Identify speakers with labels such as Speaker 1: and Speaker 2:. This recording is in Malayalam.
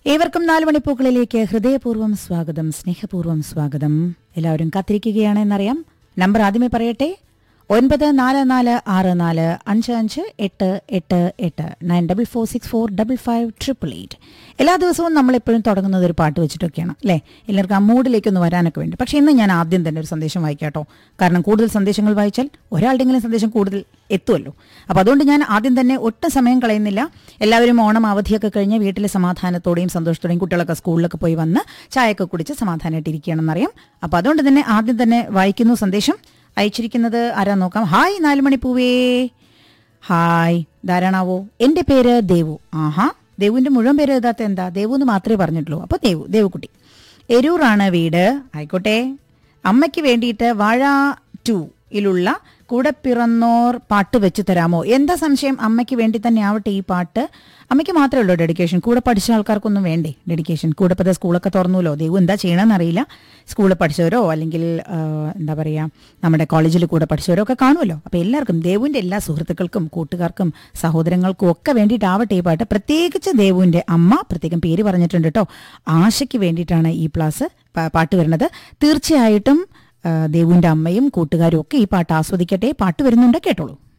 Speaker 1: ഏവർക്കും നാല് മണിപ്പൂക്കളിലേക്ക് ഹൃദയപൂർവ്വം സ്വാഗതം സ്നേഹപൂർവ്വം സ്വാഗതം എല്ലാവരും കാത്തിരിക്കുകയാണ് എന്നറിയാം നമ്പർ ആദ്യമേ പറയട്ടെ ഒൻപത് നാല് നാല് ആറ് നാല് അഞ്ച് അഞ്ച് എട്ട് എട്ട് എട്ട് nine double four six four double five triple eight എല്ലാ ദിവസവും നമ്മൾ എപ്പോഴും തുടങ്ങുന്നത് ഒരു പാട്ട് വെച്ചിട്ടൊക്കെയാണ് അല്ലേ എല്ലാവർക്കും ആ മൂഡിലേക്കൊന്ന് വരാനൊക്കെ വേണ്ടി പക്ഷേ ഇന്ന് ഞാൻ ആദ്യം തന്നെ ഒരു സന്ദേശം വായിക്കാട്ടോ കാരണം കൂടുതൽ സന്ദേശങ്ങൾ വായിച്ചാൽ ഒരാളുടെങ്കിലും സന്ദേശം കൂടുതൽ എത്തുമല്ലോ അപ്പോൾ അതുകൊണ്ട് ഞാൻ ആദ്യം തന്നെ ഒട്ടും സമയം കളയുന്നില്ല എല്ലാവരും ഓണം അവധിയൊക്കെ കഴിഞ്ഞ് വീട്ടിലെ സമാധാനത്തോടെയും സന്തോഷത്തോടെയും കുട്ടികളൊക്കെ സ്കൂളിലൊക്കെ പോയി വന്ന് ചായയൊക്കെ കുടിച്ച് സമാധാനമായിട്ട് ഇരിക്കുകയാണെന്നറിയാം അപ്പോൾ അതുകൊണ്ട് തന്നെ ആദ്യം തന്നെ വായിക്കുന്നു സന്ദേശം അയച്ചിരിക്കുന്നത് ആരാ നോക്കാം ഹായ് നാലുമണി പൂവേ ഹായ് ധാരാണാവോ എൻ്റെ പേര് ദേവു ആഹാ ദേവുവിൻ്റെ മുഴുവൻ പേര് എഴുതാത്ത എന്താ ദേവു എന്ന് മാത്രമേ പറഞ്ഞിട്ടുള്ളൂ അപ്പോൾ ദേവു ദേവുക്കുട്ടി എരൂറാണ് വീട് ആയിക്കോട്ടെ അമ്മയ്ക്ക് വേണ്ടിയിട്ട് വാഴ ടു യിലുള്ള കൂടെ പിറന്നോർ പാട്ട് വെച്ച് തരാമോ എന്താ സംശയം അമ്മയ്ക്ക് വേണ്ടി തന്നെ ആവട്ടെ ഈ പാട്ട് അമ്മയ്ക്ക് മാത്രമേ ഉള്ളൂ ഡെഡിക്കേഷൻ കൂടെ പഠിച്ച ആൾക്കാർക്കൊന്നും വേണ്ടേ ഡെഡിക്കേഷൻ കൂടെ ഇപ്പോൾ ദേ സ്കൂളൊക്കെ തുറന്നുല്ലോ ദൈവം എന്താ ചെയ്യണമെന്ന് അറിയില്ല സ്കൂളിൽ പഠിച്ചവരോ അല്ലെങ്കിൽ ആ, എന്താ പറയുക നമ്മുടെ കോളേജിൽ കൂടെ പഠിച്ചവരോ ഒക്കെ കാണുമല്ലോ അപ്പോൾ എല്ലാവർക്കും ദേവുവിൻ്റെ എല്ലാ സുഹൃത്തുക്കൾക്കും കൂട്ടുകാർക്കും സഹോദരങ്ങൾക്കും ഒക്കെ വേണ്ടിയിട്ടാവട്ടെ ഈ പാട്ട് പ്രത്യേകിച്ച് ദേവുവിൻ്റെ അമ്മ പ്രത്യേകം പേര് പറഞ്ഞിട്ടുണ്ട് കേട്ടോ ആശയ്ക്ക് വേണ്ടിയിട്ടാണ് ഈ പ്ലാസ് പ- പാട്ട് വരുന്നത് തീർച്ചയായിട്ടും ആ, ദേവുവിൻ്റെ അമ്മയും കൂട്ടുകാരും ഒക്കെ ഈ പാട്ട് ആസ്വദിക്കട്ടെ പാട്ട് വരുന്നുണ്ട് കേട്ടോളൂ